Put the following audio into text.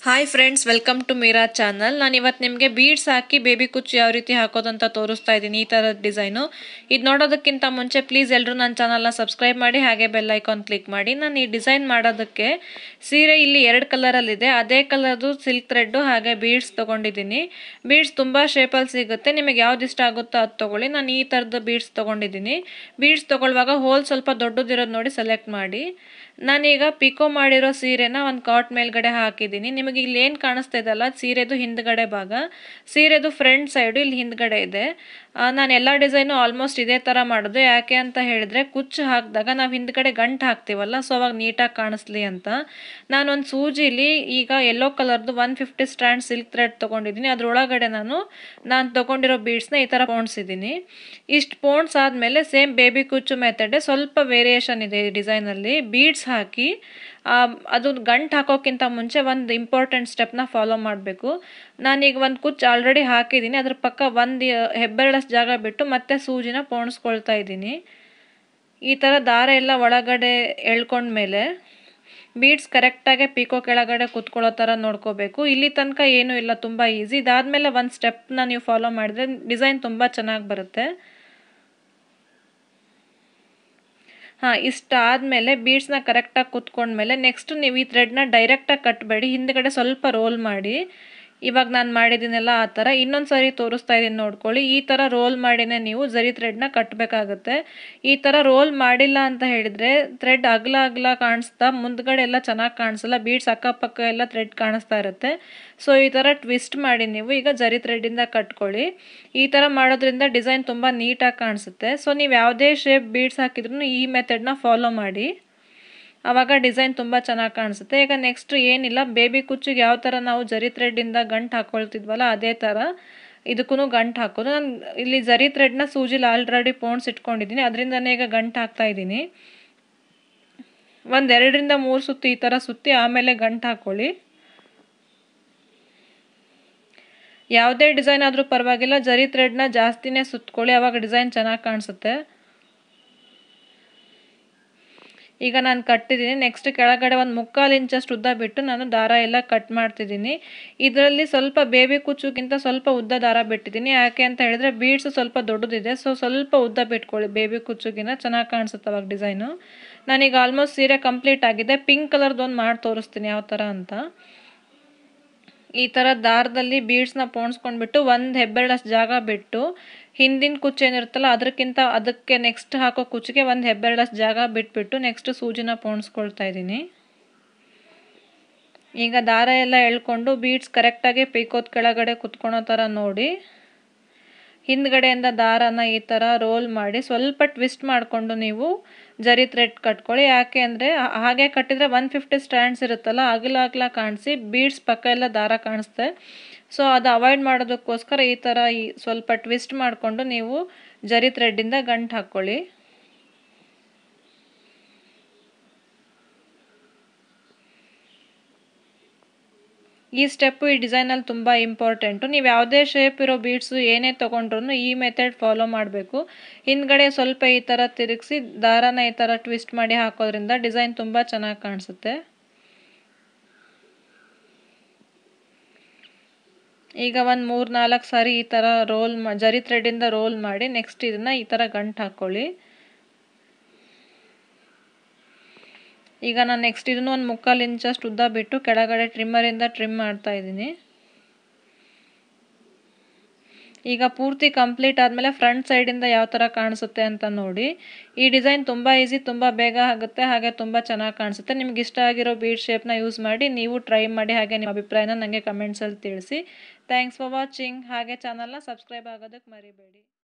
hi friends welcome to Meera channel ನಾನು ಇವತ್ತು ನಿಮಗೆ ಬೀಡ್ಸ್ ಹಾಕಿ ಬೇಬಿ ಕುಚ್ಚು ಯಾವ ರೀತಿ ಹಾಕೋದು ಅಂತ ತೋರಿಸ್ತಾ ಇದ್ದೀನಿ ಈ ಥರದ ಡಿಸೈನು ಇದು ನೋಡೋದಕ್ಕಿಂತ ಮುಂಚೆ ಪ್ಲೀಸ್ ಎಲ್ಲರೂ ನನ್ನ ಚಾನಲ್ನ ಸಬ್ಸ್ಕ್ರೈಬ್ ಮಾಡಿ ಹಾಗೆ ಬೆಲ್ ಐಕಾನ್ ಕ್ಲಿಕ್ ಮಾಡಿ ನಾನು ಈ ಡಿಸೈನ್ ಮಾಡೋದಕ್ಕೆ ಸೀರೆ ಇಲ್ಲಿ ಎರಡು ಕಲರಲ್ಲಿದೆ ಅದೇ ಕಲರ್ದು ಸಿಲ್ಕ್ ಥ್ರೆಡ್ಡು ಹಾಗೆ ಬೀಡ್ಸ್ ತೊಗೊಂಡಿದ್ದೀನಿ ಬೀಡ್ಸ್ ತುಂಬ ಶೇಪಲ್ಲಿ ಸಿಗುತ್ತೆ ನಿಮಗೆ ಯಾವ್ದು ಇಷ್ಟ ಆಗುತ್ತೋ ಅದು ತೊಗೊಳ್ಳಿ ನಾನು ಈ ಥರದ ಬೀಡ್ಸ್ ತೊಗೊಂಡಿದ್ದೀನಿ ಬೀಡ್ಸ್ ತೊಗೊಳ್ಳುವಾಗ ಹೋಲ್ ಸ್ವಲ್ಪ ದೊಡ್ಡದಿರೋದು ನೋಡಿ ಸೆಲೆಕ್ಟ್ ಮಾಡಿ ನಾನೀಗ ಪಿಕೋ ಮಾಡಿರೋ ಸೀರೆನ ಒಂದು ಕಾಟ್ ಮೇಲ್ಗಡೆ ಹಾಕಿದ್ದೀನಿ ನಿಮಗೆ ಇಲ್ಲಿ ಏನು ಕಾಣಿಸ್ತಾ ಇದೆಯಲ್ಲ ಸೀರೆದು ಹಿಂದ್ಗಡೆ ಭಾಗ ಸೀರೆದು ಫ್ರಂಟ್ ಸೈಡು ಇಲ್ಲಿ ಹಿಂದ್ಗಡೆ ಇದೆ ನಾನು ಎಲ್ಲ ಡಿಸೈನು ಆಲ್ಮೋಸ್ಟ್ ಇದೇ ಥರ ಮಾಡೋದು ಯಾಕೆ ಅಂತ ಹೇಳಿದ್ರೆ ಕುಚ್ಚು ಹಾಕಿದಾಗ ನಾವು ಹಿಂದ್ಗಡೆ ಗಂಟು ಹಾಕ್ತೀವಲ್ಲ ಸೊ ಅವಾಗ ನೀಟಾಗಿ ಕಾಣಿಸ್ಲಿ ಅಂತ ನಾನೊಂದು ಸೂಜಿಲಿ ಈಗ ಯೆಲ್ಲೋ ಕಲರ್ದು one fifty stand silk thread ತೊಗೊಂಡಿದ್ದೀನಿ ಅದರೊಳಗಡೆ ನಾನು ನಾನು ತೊಗೊಂಡಿರೋ ಬೀಡ್ಸ್ನ ಈ ಥರ ಪೋಣಿಸಿದ್ದೀನಿ ಇಷ್ಟು ಪೋಣ್ಸ್ ಆದಮೇಲೆ ಸೇಮ್ ಬೇಬಿ ಕುಚ್ಚು ಮೆಥಡೆ ಸ್ವಲ್ಪ ವೇರಿಯೇಷನ್ ಇದೆ ಈ ಡಿಸೈನಲ್ಲಿ ಬೀಡ್ಸ್ ಹಾಕಿ ಅದು ಗಂಟು ಹಾಕೋಕ್ಕಿಂತ ಮುಂಚೆ ಒಂದು ಇಂಪಾರ್ಟೆಂಟ್ ಸ್ಟೆಪ್ನ ಫಾಲೋ ಮಾಡಬೇಕು ನಾನೀಗ ಒಂದು ಕುಚ್ಚು ಆಲ್ರೆಡಿ ಹಾಕಿದ್ದೀನಿ ಅದ್ರ ಪಕ್ಕ ಒಂದು ಹೆಬ್ಬೆರಳಷ್ಟು ಜಾಗ ಬಿಟ್ಟು ಮತ್ತೆ ಸೂಜಿನ ಪೋಣಿಸ್ಕೊಳ್ತಾ ಇದ್ದೀನಿ ಈ ಥರ ದಾರ ಎಲ್ಲ ಒಳಗಡೆ ಎಳ್ಕೊಂಡ್ಮೇಲೆ ಬೀಡ್ಸ್ ಕರೆಕ್ಟಾಗಿ ಪಿಕೋ ಕೆಳಗಡೆ ಕುತ್ಕೊಳ್ಳೋ ಥರ ನೋಡ್ಕೋಬೇಕು ಇಲ್ಲಿ ತನಕ ಏನೂ ಇಲ್ಲ ತುಂಬ ಈಸಿ ಇದಾದಮೇಲೆ ಒಂದು ಸ್ಟೆಪ್ನ ನೀವು ಫಾಲೋ ಮಾಡಿದ್ರೆ ಡಿಸೈನ್ ತುಂಬ ಚೆನ್ನಾಗಿ ಬರುತ್ತೆ ಹಾಂ ಇಷ್ಟ ಆದಮೇಲೆ ಬೀಡ್ಸ್ನ ಕರೆಕ್ಟಾಗಿ ಕುತ್ಕೊಂಡ್ಮೇಲೆ ನೆಕ್ಸ್ಟ್ ನೀವು ಈ ಥ್ರೆಡ್ನ ಡೈರೆಕ್ಟಾಗಿ ಕಟ್ಟಬೇಡಿ ಹಿಂದ್ಗಡೆ ಸ್ವಲ್ಪ ರೋಲ್ ಮಾಡಿ ಇವಾಗ ನಾನು ಮಾಡಿದ್ದೀನಲ್ಲ ಆ ಥರ ಇನ್ನೊಂದು ಸರಿ ತೋರಿಸ್ತಾ ಇದ್ದೀನಿ ನೋಡ್ಕೊಳ್ಳಿ ಈ ಥರ ರೋಲ್ ಮಾಡಿನೇ ನೀವು ಜರಿ ಥ್ರೆಡ್ನ ಕಟ್ಟಬೇಕಾಗುತ್ತೆ ಈ ಥರ ರೋಲ್ ಮಾಡಿಲ್ಲ ಅಂತ ಹೇಳಿದರೆ ಥ್ರೆಡ್ ಅಗಲ ಅಗಲ ಕಾಣಿಸ್ತಾ ಮುಂದ್ಗಡೆ ಎಲ್ಲ ಚೆನ್ನಾಗಿ ಕಾಣಿಸಲ್ಲ ಬೀಡ್ಸ್ ಅಕ್ಕಪಕ್ಕ ಎಲ್ಲ ಥ್ರೆಡ್ ಕಾಣಿಸ್ತಾ ಇರುತ್ತೆ ಸೊ ಈ ಥರ ಟ್ವಿಸ್ಟ್ ಮಾಡಿ ನೀವು ಈಗ ಜರಿ ಥ್ರೆಡ್ಡಿಂದ ಕಟ್ಕೊಳ್ಳಿ ಈ ಥರ ಮಾಡೋದ್ರಿಂದ ಡಿಸೈನ್ ತುಂಬ ನೀಟಾಗಿ ಕಾಣಿಸುತ್ತೆ ಸೊ ನೀವು ಯಾವುದೇ ಶೇಪ್ ಬೀಡ್ಸ್ ಹಾಕಿದ್ರೂ ಈ ಮೆಥಡ್ನ ಫಾಲೋ ಮಾಡಿ ಆವಾಗ ಡಿಸೈನ್ ತುಂಬ ಚೆನ್ನಾಗಿ ಕಾಣಿಸುತ್ತೆ ಈಗ ನೆಕ್ಸ್ಟ್ ಏನಿಲ್ಲ ಬೇಬಿ ಕುಚ್ಚಿಗೆ ಯಾವ ಥರ ನಾವು ಜರಿ ಥ್ರೆಡ್ಡಿಂದ ಗಂಟು ಹಾಕ್ಕೊಳ್ತಿದ್ವಲ್ಲ ಅದೇ ಥರ ಇದಕ್ಕೂ ಗಂಟು ಹಾಕೋದು ನಾನು ಇಲ್ಲಿ ಜರಿ ಥ್ರೆಡ್ನ ಸೂಜಿಲಿ ಆಲ್ರೆಡಿ ಪೋಣ್ಸ್ ಇಟ್ಕೊಂಡಿದ್ದೀನಿ ಅದರಿಂದನೇ ಈಗ ಗಂಟು ಹಾಕ್ತಾ ಇದ್ದೀನಿ ಒಂದು ಎರಡರಿಂದ ಮೂರು ಸುತ್ತು ಈ ಥರ ಸುತ್ತಿ ಆಮೇಲೆ ಗಂಟು ಹಾಕ್ಕೊಳ್ಳಿ ಯಾವುದೇ ಡಿಸೈನ್ ಆದರೂ ಪರವಾಗಿಲ್ಲ ಜರಿ ಥ್ರೆಡ್ನ ಜಾಸ್ತಿನೇ ಸುತ್ಕೊಳ್ಳಿ ಆವಾಗ ಡಿಸೈನ್ ಚೆನ್ನಾಗಿ ಕಾಣಿಸುತ್ತೆ ಈಗ ನಾನು ಕಟ್ಟಿದ್ದೀನಿ ನೆಕ್ಸ್ಟ್ ಕೆಳಗಡೆ ಒಂದು ಮುಕ್ಕಾಲು ಇಂಚಷ್ಟು ಉದ್ದ ಬಿಟ್ಟು ನಾನು ದಾರ ಎಲ್ಲ ಕಟ್ ಮಾಡ್ತಿದ್ದೀನಿ ಇದರಲ್ಲಿ ಸ್ವಲ್ಪ ಬೇಬಿ ಕುಚ್ಚುಗಿಂತ ಸ್ವಲ್ಪ ಉದ್ದ ದಾರ ಬಿಟ್ಟಿದ್ದೀನಿ ಯಾಕೆ ಅಂತ ಹೇಳಿದ್ರೆ ಬೀಡ್ಸ್ ಸ್ವಲ್ಪ ದೊಡ್ಡದಿದೆ ಸೊ ಸ್ವಲ್ಪ ಉದ್ದ ಬಿಟ್ಕೊಳ್ಳಿ ಬೇಬಿ ಕುಚ್ಚುಗಿನ ಚೆನ್ನಾಗಿ ಕಾಣಿಸುತ್ತೆ ಅವಾಗ ಡಿಸೈನು ನಾನೀಗ ಆಲ್ಮೋಸ್ಟ್ ಸೀರೆ ಕಂಪ್ಲೀಟ್ ಆಗಿದೆ ಪಿಂಕ್ ಕಲರ್ದು ಒಂದು ಮಾಡಿ ತೋರಿಸ್ತೀನಿ ಯಾವ ಥರ ಅಂತ ಈ ಥರ ದಾರದಲ್ಲಿ ಬೀಡ್ಸ್ನ ಪೋಣಿಸ್ಕೊಂಡ್ಬಿಟ್ಟು ಒಂದು ಹೆಬ್ಬೆರಳಷ್ಟು ಜಾಗ ಬಿಟ್ಟು ಹಿಂದಿನ ಕುಚ್ಚು ಏನಿರುತ್ತಲ್ಲ ಅದಕ್ಕಿಂತ ಅದಕ್ಕೆ ನೆಕ್ಸ್ಟ್ ಹಾಕೋ ಕುಚ್ಚಿಗೆ ಒಂದು ಹೆಬ್ಬೆರಳಷ್ಟು ಜಾಗ ಬಿಟ್ಬಿಟ್ಟು ನೆಕ್ಸ್ಟ್ ಸೂಜಿನ ಪೋಣಿಸ್ಕೊಳ್ತಾ ಇದ್ದೀನಿ ಈಗ ದಾರ ಎಲ್ಲ ಎಳ್ಕೊಂಡು ಬೀಡ್ಸ್ ಕರೆಕ್ಟಾಗಿ ಪೀಕೋದ್ ಕೆಳಗಡೆ ಕುತ್ಕೊಳೋ ಥರ ನೋಡಿ ಹಿಂದ್ಗಡೆಯಿಂದ ದಾರನ ಈ ಥರ ರೋಲ್ ಮಾಡಿ ಸ್ವಲ್ಪ ಟ್ವಿಸ್ಟ್ ಮಾಡಿಕೊಂಡು ನೀವು ಜರಿ ಥ್ರೆಡ್ ಕಟ್ಕೊಳ್ಳಿ ಯಾಕೆ ಅಂದರೆ ಹಾಗೆ ಕಟ್ಟಿದರೆ ಒನ್ ಫಿಫ್ಟಿ ಸ್ಟ್ಯಾಂಡ್ಸ್ ಇರುತ್ತಲ್ಲ ಅಗಲ ಅಗಲ ಕಾಣಿಸಿ ಬೀಡ್ಸ್ ಪಕ್ಕ ಎಲ್ಲ ದಾರ ಕಾಣಿಸುತ್ತೆ ಸೊ ಅದು ಅವಾಯ್ಡ್ ಮಾಡೋದಕ್ಕೋಸ್ಕರ ಈ ಥರ ಈ ಸ್ವಲ್ಪ ಟ್ವಿಸ್ಟ್ ಮಾಡಿಕೊಂಡು ನೀವು ಜರಿ ಥ್ರೆಡ್ಡಿಂದ ಗಂಟು ಹಾಕ್ಕೊಳ್ಳಿ ಈ ಸ್ಟೆಪ್ಪು ಈ ಡಿಸೈನಲ್ಲಿ ತುಂಬ ಇಂಪಾರ್ಟೆಂಟು ನೀವು ಯಾವುದೇ ಶೇಪ್ ಇರೋ ಬೀಡ್ಸು ಏನೇ ತೊಗೊಂಡ್ರು ಈ ಮೆಥಡ್ ಫಾಲೋ ಮಾಡಬೇಕು ಹಿಂದ್ಗಡೆ ಸ್ವಲ್ಪ ಈ ಥರ ತಿರುಗಿಸಿ ದಾರಾನ ಈ ಥರ ಟ್ವಿಸ್ಟ್ ಮಾಡಿ ಹಾಕೋದ್ರಿಂದ ಡಿಸೈನ್ ತುಂಬ ಚೆನ್ನಾಗಿ ಕಾಣಿಸುತ್ತೆ ಈಗ ಒಂದು ಮೂರು ನಾಲ್ಕು ಸಾರಿ ಈ ಥರ ರೋಲ್ ಮಾ ಜರಿ ಥ್ರೆಡ್ಡಿಂದ ರೋಲ್ ಮಾಡಿ ನೆಕ್ಸ್ಟ್ ಇದನ್ನು ಈ ಥರ ಗಂಟು ಹಾಕ್ಕೊಳ್ಳಿ ಈಗ ನಾನು ನೆಕ್ಸ್ಟ್ ಇದನ್ನು ಒಂದು ಮುಕ್ಕಾಲು ಇಂಚಷ್ಟು ಉದ್ದ ಬಿಟ್ಟು ಕೆಳಗಡೆ ಟ್ರಿಮ್ಮರಿಂದ ಟ್ರಿಮ್ ಮಾಡ್ತಾ ಇದ್ದೀನಿ ಈಗ ಪೂರ್ತಿ ಕಂಪ್ಲೀಟ್ ಆದಮೇಲೆ ಫ್ರಂಟ್ ಸೈಡಿಂದ ಯಾವ ಥರ ಕಾಣಿಸುತ್ತೆ ಅಂತ ನೋಡಿ ಈ ಡಿಸೈನ್ ತುಂಬ ಈಸಿ ತುಂಬ ಬೇಗ ಆಗುತ್ತೆ ಹಾಗೆ ತುಂಬ ಚೆನ್ನಾಗಿ ಕಾಣಿಸುತ್ತೆ ನಿಮ್ಗೆ ಇಷ್ಟ ಆಗಿರೋ ಬೀಡ್ ಶೇಪ್ನ ಯೂಸ್ ಮಾಡಿ ನೀವು ಟ್ರೈ ಮಾಡಿ ಹಾಗೆ ನಿಮ್ಮ ಅಭಿಪ್ರಾಯನ ನನಗೆ ಕಮೆಂಟ್ಸಲ್ಲಿ ತಿಳಿಸಿ ಥ್ಯಾಂಕ್ಸ್ ಫಾರ್ ವಾಚಿಂಗ್ ಹಾಗೆ ಚಾನಲ್ನ ಸಬ್ಸ್ಕ್ರೈಬ್ ಆಗೋದಕ್ಕೆ ಮರಿಬೇಡಿ